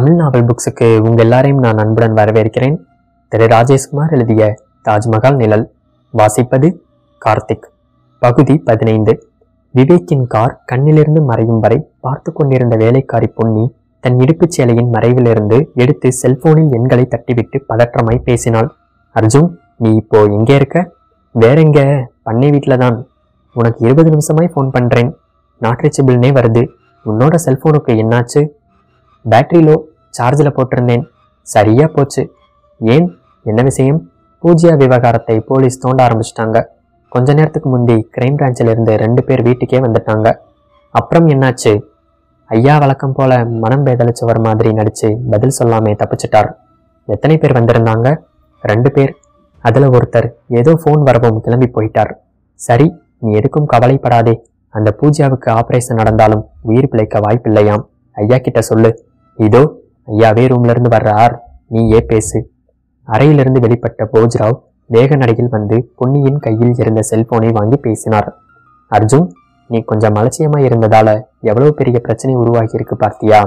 தமிழ் நாவல் புக்ஸுக்கு உங்கள் எல்லாரையும் நான் அன்புடன் வரவேற்கிறேன் திரு ராஜேஷ்குமார் எழுதிய தாஜ்மஹால் நிழல் வாசிப்பது கார்த்திக் பகுதி பதினைந்து விவேக்கின் கார் கண்ணிலிருந்து மறையும் வரை பார்த்து கொண்டிருந்த வேலைக்காரி பொன்னி தன் இடுப்புச் சேலையின் மறைவிலிருந்து எடுத்து செல்போனில் எண்களை தட்டிவிட்டு பதற்றமாய் பேசினாள் அர்ஜுன் நீ இப்போ எங்கே இருக்க வேற எங்க பண்ணை வீட்டில் தான் உனக்கு இருபது நிமிஷமாய் ஃபோன் பண்ணுறேன் நாட் ரீச்சபிள்னே வருது உன்னோட செல்போனுக்கு என்னாச்சு பேட்டரி லோ சார்ஜில் போட்டிருந்தேன் சரியா போச்சு ஏன் என்ன விஷயம் பூஜ்யா விவகாரத்தை போலீஸ் தோண்ட ஆரம்பிச்சிட்டாங்க கொஞ்ச நேரத்துக்கு முந்தி கிரைம் பிரான்ச்சில் இருந்து ரெண்டு பேர் வீட்டுக்கே வந்துட்டாங்க அப்புறம் என்னாச்சு ஐயா வழக்கம் போல மனம் பேதலிச்சவர் மாதிரி நடிச்சு பதில் சொல்லாமே தப்பிச்சிட்டார் எத்தனை பேர் வந்திருந்தாங்க ரெண்டு பேர் அதில் ஒருத்தர் ஏதோ ஃபோன் வரவும் கிளம்பி போயிட்டார் சரி நீ எதுக்கும் கவலைப்படாதே அந்த பூஜாவுக்கு ஆபரேஷன் நடந்தாலும் உயிர் பிழைக்க வாய்ப்பில்லையாம் ஐயா கிட்ட சொல்லு இதோ ஐயாவே ரூம்ல இருந்து வர்றார் நீ ஏ பேசு அறையிலிருந்து வெளிப்பட்ட போஜ்ராவ் வேக நடையில் வந்து பொன்னியின் கையில் இருந்த செல்போனை வாங்கி பேசினார் அர்ஜுன் நீ கொஞ்சம் அலட்சியமா இருந்ததால எவ்வளவு பெரிய பிரச்சனை உருவாகி இருக்கு பார்த்தியா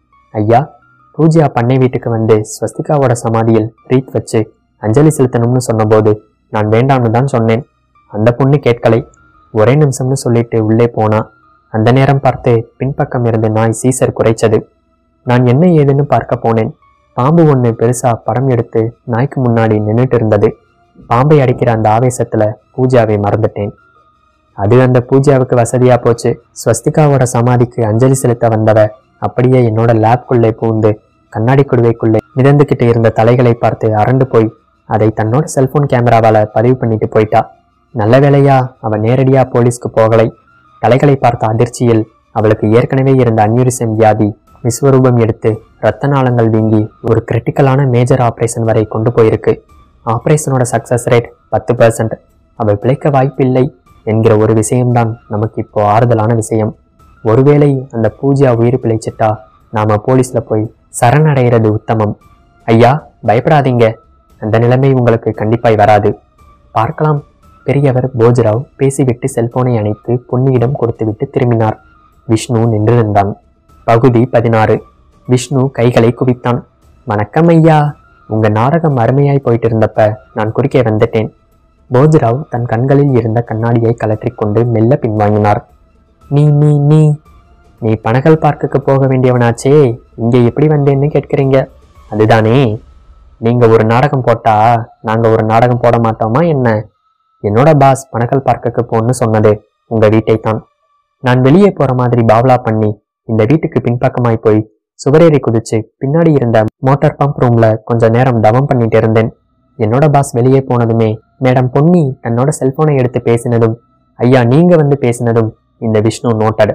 ஐயா பூஜா பண்ணை வீட்டுக்கு வந்து ஸ்வஸ்திகாவோட சமாதியில் ரீத் வச்சு அஞ்சலி செலுத்தணும்னு சொன்னபோது நான் வேண்டாம்னு தான் சொன்னேன் அந்த பொண்ணு கேட்கலை ஒரே நிமிஷம்னு சொல்லிட்டு உள்ளே போனா அந்த நேரம் பார்த்து பின்பக்கம் இருந்து நாய் சீசர் குறைச்சது நான் என்ன ஏதுன்னு பார்க்க போனேன் பாம்பு ஒன்று பெருசா படம் எடுத்து நாய்க்கு முன்னாடி நின்றுட்டு இருந்தது பாம்பை அடிக்கிற அந்த ஆவேசத்துல பூஜாவை மறந்துட்டேன் அது அந்த பூஜாவுக்கு வசதியா போச்சு ஸ்வஸ்திகாவோட சமாதிக்கு அஞ்சலி செலுத்த வந்தவ அப்படியே என்னோட லேப்குள்ளே பூந்து கண்ணாடி குடுவைக்குள்ளே மிதந்துக்கிட்டு இருந்த தலைகளை பார்த்து அரண்டு போய் அதை தன்னோட செல்போன் கேமராவால பதிவு பண்ணிட்டு போயிட்டா நல்ல வேளையா அவ நேரடியா போலீஸ்க்கு போகலை தலைகளை பார்த்த அதிர்ச்சியில் அவளுக்கு ஏற்கனவே இருந்த அன்யூரிசம் வியாதி விஸ்வரூபம் எடுத்து இரத்த நாளங்கள் வீங்கி ஒரு கிரிட்டிக்கலான மேஜர் ஆபரேஷன் வரை கொண்டு போயிருக்கு ஆபரேஷனோட சக்சஸ் ரேட் பத்து பர்சன்ட் அவள் பிழைக்க வாய்ப்பில்லை என்கிற ஒரு விஷயம்தான் நமக்கு இப்போ ஆறுதலான விஷயம் ஒருவேளை அந்த பூஜா உயிர் பிழைச்சிட்டா நாம போலீஸ்ல போய் சரணடைகிறது உத்தமம் ஐயா பயப்படாதீங்க அந்த நிலைமை உங்களுக்கு கண்டிப்பாய் வராது பார்க்கலாம் பெரியவர் போஜராவ் பேசிவிட்டு செல்போனை அணைத்து பொன்னியிடம் கொடுத்துவிட்டு திரும்பினார் விஷ்ணு நின்று நின்றான் பகுதி பதினாறு விஷ்ணு கைகளை குவித்தான் வணக்கம் ஐயா உங்க நாடகம் அருமையாய் போயிட்டு இருந்தப்ப நான் குறுக்கே வந்துட்டேன் போஜராவ் தன் கண்களில் இருந்த கண்ணாடியை கலற்றிக்கொண்டு மெல்ல பின்வாங்கினார் நீ நீ நீ நீ பனகல் பார்க்குக்கு போக வேண்டியவனாச்சே இங்கே எப்படி வந்தேன்னு கேட்கிறீங்க அதுதானே நீங்க ஒரு நாடகம் போட்டா நாங்க ஒரு நாடகம் போட மாட்டோமா என்ன என்னோட பாஸ் பனகல் பார்க்குக்கு போன்னு சொன்னது உங்க வீட்டை தான் நான் வெளியே போற மாதிரி பாவ்லா பண்ணி இந்த வீட்டுக்கு பின்பக்கமாய் போய் சுவரேறி குதிச்சு பின்னாடி இருந்த மோட்டார் பம்ப் ரூம்ல கொஞ்ச நேரம் தவம் பண்ணிட்டு இருந்தேன் என்னோட பாஸ் வெளியே போனதுமே மேடம் பொன்னி தன்னோட செல்போனை எடுத்து பேசினதும் ஐயா நீங்க வந்து பேசினதும் இந்த விஷ்ணு நோட்டட்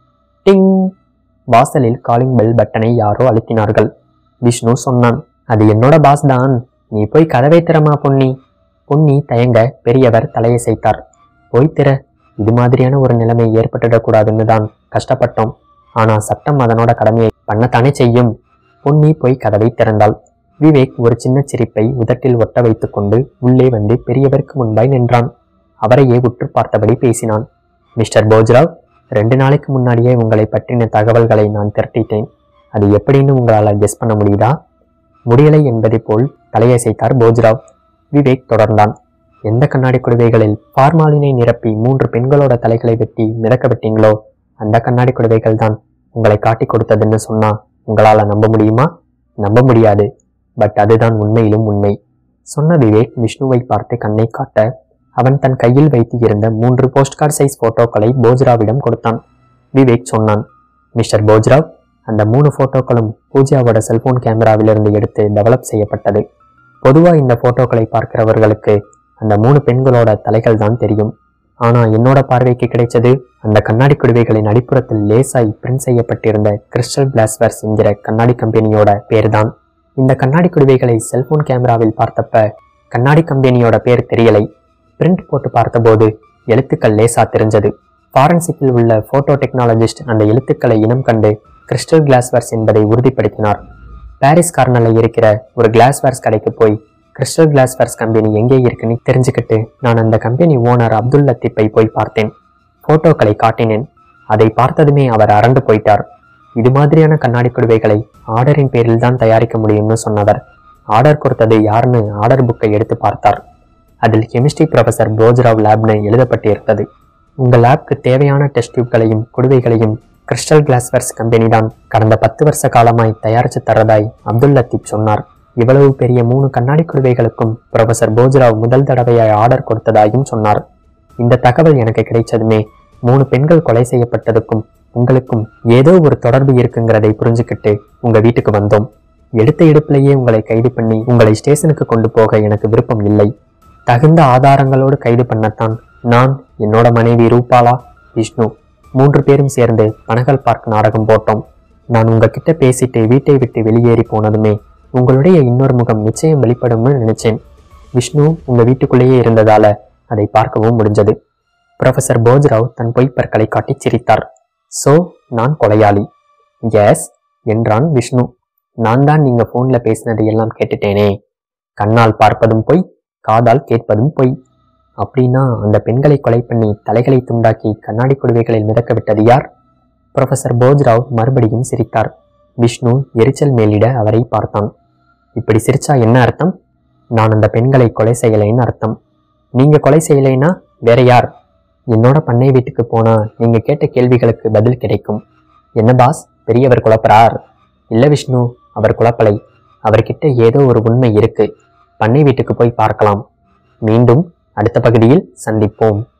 டிங் வாசலில் காலிங் பெல் பட்டனை யாரோ அழுத்தினார்கள் விஷ்ணு சொன்னான் அது என்னோட பாஸ் தான் நீ போய் கதவை திறமா பொன்னி பொன்னி தயங்க பெரியவர் தலையசைத்தார் போய் திற இது மாதிரியான ஒரு நிலைமை ஏற்பட்டுடக்கூடாதுன்னு தான் கஷ்டப்பட்டோம் ஆனா சட்டம் அதனோட கடமையை பண்ணத்தானே செய்யும் பொன்னி போய் கதவை திறந்தாள் விவேக் ஒரு சின்ன சிரிப்பை உதட்டில் ஒட்ட வைத்துக்கொண்டு உள்ளே வந்து பெரியவருக்கு முன்பாய் நின்றான் அவரையே உற்று பார்த்தபடி பேசினான் மிஸ்டர் போஜ்ராவ் ரெண்டு நாளைக்கு முன்னாடியே உங்களை பற்றின தகவல்களை நான் திரட்டிட்டேன் அது எப்படின்னு உங்களால் கெஸ் பண்ண முடியுதா முடியலை என்பதை போல் தலையசைத்தார் போஜ்ராவ் விவேக் தொடர்ந்தான் எந்த கண்ணாடி குடுவைகளில் ஃபார்மாலினை நிரப்பி மூன்று பெண்களோட தலைகளை வெட்டி மிதக்க விட்டீங்களோ அந்த கண்ணாடி குடுவைகள் தான் உங்களை காட்டி கொடுத்ததுன்னு சொன்னா உங்களால நம்ப முடியுமா நம்ப முடியாது பட் அதுதான் உண்மையிலும் உண்மை சொன்ன விவேக் விஷ்ணுவை பார்த்து கண்ணை காட்ட அவன் தன் கையில் வைத்து இருந்த மூன்று போஸ்ட்கார்ட் சைஸ் போட்டோக்களை போஜ்ராவிடம் கொடுத்தான் விவேக் சொன்னான் மிஸ்டர் போஜ்ராவ் அந்த மூணு போட்டோக்களும் பூஜாவோட செல்போன் கேமராவிலிருந்து எடுத்து டெவலப் செய்யப்பட்டது பொதுவா இந்த போட்டோக்களை பார்க்கிறவர்களுக்கு அந்த மூணு பெண்களோட தலைகள் தான் தெரியும் ஆனா என்னோட பார்வைக்கு கிடைச்சது அந்த கண்ணாடி குடுவைகளின் அடிப்புறத்தில் லேசாய் பிரிண்ட் செய்யப்பட்டிருந்த கிறிஸ்டல் கிளாஸ்வர்ஸ் என்கிற கண்ணாடி கம்பெனியோட பேர்தான் இந்த கண்ணாடி குடுவைகளை செல்போன் கேமராவில் பார்த்தப்ப கண்ணாடி கம்பெனியோட பேர் தெரியலை பிரிண்ட் போட்டு பார்த்தபோது எழுத்துக்கள் லேசா தெரிஞ்சது ஃபாரன்சிக்கில் உள்ள போட்டோ டெக்னாலஜிஸ்ட் அந்த எழுத்துக்களை இனம் கண்டு கிறிஸ்டல் கிளாஸ்வர்ஸ் என்பதை உறுதிப்படுத்தினார் பாரிஸ் கார்னரில் இருக்கிற ஒரு கிளாஸ்வேர்ஸ் கடைக்கு போய் கிறிஸ்டல் கிளாஸ்வேர்ஸ் கம்பெனி எங்கே இருக்குன்னு தெரிஞ்சுக்கிட்டு நான் அந்த கம்பெனி ஓனர் அப்துல் லத்தீப்பை போய் பார்த்தேன் போட்டோக்களை காட்டினேன் அதை பார்த்ததுமே அவர் அரண்டு போயிட்டார் இது மாதிரியான கண்ணாடி குடுவைகளை ஆர்டரின் பேரில் தான் தயாரிக்க முடியும்னு சொன்னவர் ஆர்டர் கொடுத்தது யாருன்னு ஆர்டர் புக்கை எடுத்து பார்த்தார் அதில் கெமிஸ்ட்ரி ப்ரொஃபசர் போஜ்ராவ் லேப்னு எழுதப்பட்டிருந்தது உங்கள் லேப்க்கு தேவையான டெஸ்ட் டியூப்களையும் குடுவைகளையும் கிறிஸ்டல் கிளாஸ்வர்ஸ் கம்பெனி தான் கடந்த பத்து வருஷ காலமாய் தயாரித்து தரதாய் அப்துல் லத்தீப் சொன்னார் இவ்வளவு பெரிய மூணு கண்ணாடி குடுவைகளுக்கும் ப்ரொஃபசர் போஜ்ராவ் முதல் தடவையாய் ஆர்டர் கொடுத்ததாயும் சொன்னார் இந்த தகவல் எனக்கு கிடைச்சதுமே மூணு பெண்கள் கொலை செய்யப்பட்டதுக்கும் உங்களுக்கும் ஏதோ ஒரு தொடர்பு இருக்குங்கிறதை புரிஞ்சுக்கிட்டு உங்க வீட்டுக்கு வந்தோம் எடுத்த எடுப்பிலேயே உங்களை கைது பண்ணி உங்களை ஸ்டேஷனுக்கு கொண்டு போக எனக்கு விருப்பம் இல்லை தகுந்த ஆதாரங்களோடு கைது பண்ணத்தான் நான் என்னோட மனைவி ரூபாலா விஷ்ணு மூன்று பேரும் சேர்ந்து பனகல் பார்க் நாடகம் போட்டோம் நான் உங்ககிட்ட பேசிட்டு வீட்டை விட்டு வெளியேறி போனதுமே உங்களுடைய இன்னொரு முகம் நிச்சயம் வெளிப்படும்னு நினைச்சேன் விஷ்ணு உங்க வீட்டுக்குள்ளேயே இருந்ததால அதை பார்க்கவும் முடிஞ்சது ப்ரொஃபசர் போஜ்ராவ் தன் பொய்ப்பற்களை காட்டி சிரித்தார் சோ நான் கொலையாளி எஸ் என்றான் விஷ்ணு நான் தான் நீங்க போன்ல பேசினதை எல்லாம் கேட்டுட்டேனே கண்ணால் பார்ப்பதும் பொய் காதால் கேட்பதும் பொய் அப்படின்னா அந்த பெண்களை கொலை பண்ணி தலைகளை துண்டாக்கி கண்ணாடி குடுவைகளில் மிதக்க விட்டது யார் ப்ரொஃபசர் போஜ்ராவ் மறுபடியும் சிரித்தார் விஷ்ணு எரிச்சல் மேலிட அவரை பார்த்தான் இப்படி சிரிச்சா என்ன அர்த்தம் நான் அந்த பெண்களை கொலை செய்யலைன்னு அர்த்தம் நீங்க கொலை செய்யலைன்னா வேற யார் என்னோட பண்ணை வீட்டுக்கு போனா நீங்க கேட்ட கேள்விகளுக்கு பதில் கிடைக்கும் என்ன பாஸ் பெரியவர் குழப்பறார் இல்ல விஷ்ணு அவர் குழப்பலை அவர்கிட்ட ஏதோ ஒரு உண்மை இருக்கு பண்ணை வீட்டுக்கு போய் பார்க்கலாம் மீண்டும் அடுத்த பகுதியில் சந்திப்போம்